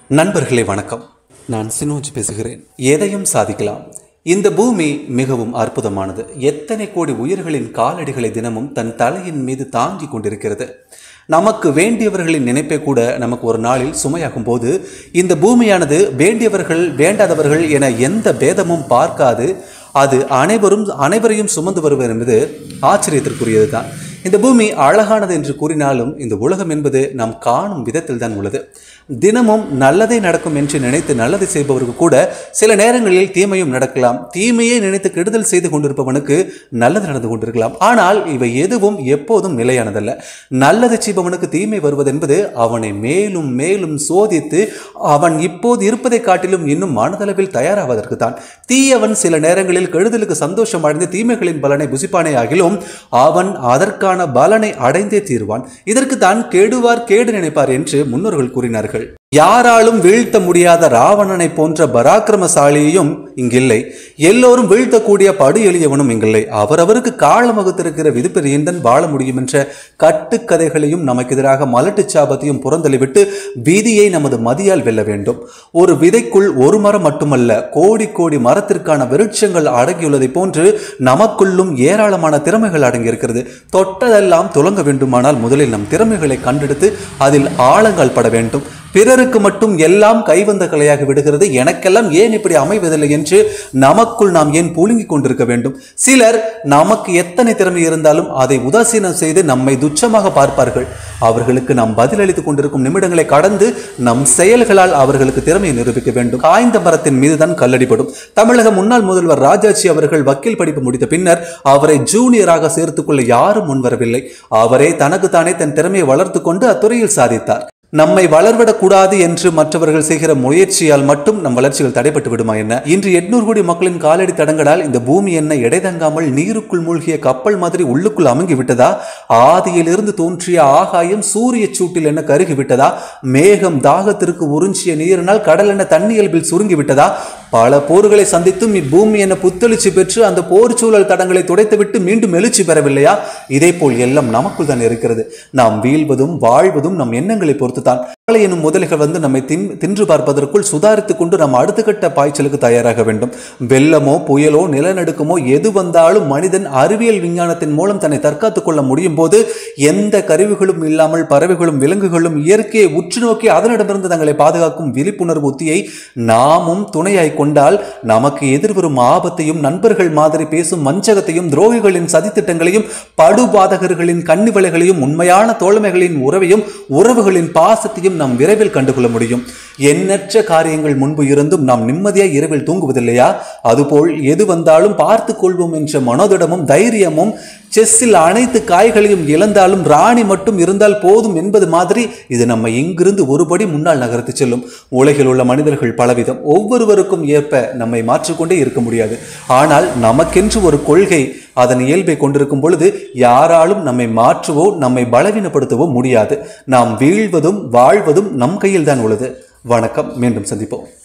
நண்பர்களே வணக்கம் நான் சினோஜ் பேசுகிறேன் எதையும் சாதிக்கலாம் இந்த பூமி மிகவும் அற்புதமானது எத்தனை கோடி உயிர்களின் காலடிகளை தினமும் தன் தலையின் மீது தாங்கி கொண்டிருக்கிறது நமக்கு வேண்டியவர்களின் நினைப்பை கூட நமக்கு ஒரு நாளில் சுமையாகும் போது இந்த பூமியானது வேண்டியவர்கள் வேண்டாதவர்கள் என எந்த பேதமும் பார்க்காது அது அனைவரும் அனைவரையும் சுமந்து வருவது என்பது ஆச்சரியத்திற்குரியது தான் இந்த பூமி அழகானது என்று கூறினாலும் இந்த உலகம் என்பது நாம் காணும் விதத்தில் தான் உள்ளது தினமும் நல்லதே நடக்கும் என்று நினைத்து நல்லதை செய்பவருக்கு கூட சில நேரங்களில் தீமையும் நடக்கலாம் தீமையை நினைத்து கெடுதல் செய்து கொண்டிருப்பவனுக்கு நல்லது நடந்து கொண்டிருக்கலாம் ஆனால் இவை எதுவும் எப்போதும் நிலையானதல்ல நல்லது செய்பவனுக்கு தீமை வருவதென்பது அவனை மேலும் மேலும் சோதித்து அவன் இப்போது இருப்பதை காட்டிலும் இன்னும் மனதளவில் தயாராவதற்கு தான் தீயவன் சில நேரங்களில் கெடுதலுக்கு சந்தோஷம் அடைந்து தீமைகளின் பலனை புசிப்பானே ஆகிலும் அவன் அதற்கான பலனை அடைந்தே தீர்வான் இதற்கு தான் கெடுவார் கேடு நினைப்பார் என்று முன்னோர்கள் கூறினார்கள் யாராலும் வீழ்த்த முடியாத ராவணனை போன்ற பராக்கிரமசாலியையும் இங்கில்லை எல்லோரும் வீழ்த்தக்கூடிய படு எளியவனும் இங்கில்லை அவரவருக்கு காலம் வகுத்திருக்கிற விதிப்பெரியந்தன் வாழ முடியும் என்ற கட்டுக்கதைகளையும் நமக்கு எதிராக மலட்டுச் சாபத்தையும் புறந்தள்ளிவிட்டு விதியை நமது மதியால் வெல்ல வேண்டும் ஒரு விதைக்குள் ஒரு மரம் மட்டுமல்ல கோடி கோடி மரத்திற்கான விருட்சங்கள் அடங்கியுள்ளதை போன்று நமக்குள்ளும் ஏராளமான திறமைகள் அடங்கியிருக்கிறது தொட்டதெல்லாம் துலங்க வேண்டுமானால் முதலில் நம் திறமைகளை கண்டெடுத்து அதில் ஆழங்கள் பட வேண்டும் பிறருக்கு மட்டும் எல்லாம் கைவந்த கலையாக விடுகிறது எனக்கெல்லாம் ஏன் இப்படி அமைவதில்லை என்று நமக்குள் நாம் ஏன் புழுங்கிக் கொண்டிருக்க வேண்டும் சிலர் நமக்கு எத்தனை திறமை இருந்தாலும் அதை உதாசீனம் செய்து நம்மை துச்சமாக பார்ப்பார்கள் அவர்களுக்கு நாம் பதிலளித்துக் கொண்டிருக்கும் நிமிடங்களை கடந்து நம் செயல்களால் அவர்களுக்கு திறமையை நிரூபிக்க வேண்டும் காய்ந்த மரத்தின் மீதுதான் கல்லடிப்படும் தமிழக முன்னாள் முதல்வர் ராஜாஜி அவர்கள் வக்கீல் படிப்பு முடித்த பின்னர் அவரை ஜூனியராக சேர்த்துக் கொள்ள யாரும் முன்வரவில்லை அவரே தனக்குத்தானே தன் திறமையை வளர்த்து கொண்டு அத்துறையில் சாதித்தார் நம்மை வளர்விடக்கூடாது என்று மற்றவர்கள் செய்கிற முயற்சியால் மட்டும் நம் வளர்ச்சிகள் தடைப்பட்டு விடுமா என்ன இன்று எட்நூறு கோடி மக்களின் காலடி தடங்களால் இந்த பூமி என்ன எடை தங்காமல் நீருக்குள் மூழ்கிய கப்பல் மாதிரி உள்ளுக்குள் அமுங்கி விட்டதா ஆதியிலிருந்து தோன்றிய ஆகாயம் சூரிய சூட்டில் என்ன கருகி விட்டதா மேகம் தாகத்திற்கு உறிஞ்சிய நீரினால் கடல் என்ன தண்ணியல்பில் சுருங்கி விட்டதா பல போர்களை சந்தித்தும் இப்பூமி என்ன புத்தெழுச்சி பெற்று அந்த போர் சூழல் தடங்களை துடைத்துவிட்டு மீண்டும் எழுச்சி பெறவில்லையா இதே போல் எல்லாம் நமக்குள் தான் இருக்கிறது நாம் வீழ்வதும் வாழ்வதும் நம் எண்ணங்களை பொறுத்து தான் காலை எனும் முதலைகள் வந்து நம்மை தின் தின்று பார்ப்பதற்குள் சுதாரித்துக் கொண்டு நாம் அடுத்த கட்ட பாய்ச்சலுக்கு தயாராக வேண்டும் வெள்ளமோ புயலோ நிலநடுக்கமோ எது வந்தாலும் மனிதன் அறிவியல் விஞ்ஞானத்தின் மூலம் தன்னை தற்காத்துக் கொள்ள முடியும் போது எந்த கருவிகளும் இல்லாமல் பறவைகளும் விலங்குகளும் இயற்கையை உற்று நோக்கி அதனிடமிருந்து தங்களை பாதுகாக்கும் விழிப்புணர்வு உத்தியை நாமும் துணையாய் கொண்டால் நமக்கு எதிர்வரும் ஆபத்தையும் நண்பர்கள் மாதிரி பேசும் வஞ்சகத்தையும் துரோகிகளின் சதித்திட்டங்களையும் படுபாதகர்களின் கண்ணிவலைகளையும் உண்மையான தோழமைகளின் உறவையும் உறவுகளின் பாசத்தையும் நாம் விரைவில் கண்டுகொள்ள முடியும் எண்ணற்ற காரியங்கள் முன்பு இருந்தும் நாம் நிம்மதியாய் இரவில் தூங்குவதில்லையா அதுபோல் எது வந்தாலும் பார்த்து கொள்வோம் என்ற மனோதிடமும் தைரியமும் செஸ்ஸில் அனைத்து காய்களையும் இழந்தாலும் ராணி மட்டும் இருந்தால் போதும் என்பது மாதிரி இது நம்ம இங்கிருந்து ஒருபடி முன்னால் நகர்த்து செல்லும் உலகில் உள்ள மனிதர்கள் பலவிதம் ஒவ்வொருவருக்கும் ஏற்ப நம்மை மாற்றிக்கொண்டே இருக்க முடியாது ஆனால் நமக்கென்று ஒரு கொள்கை அதன் இயல்பை கொண்டிருக்கும் பொழுது யாராலும் நம்மை மாற்றவோ நம்மை பலவீனப்படுத்தவோ முடியாது நாம் வீழ்வதும் வாழ்வதும் நம் கையில் தான் உள்ளது வணக்கம் மீண்டும் சந்திப்போம்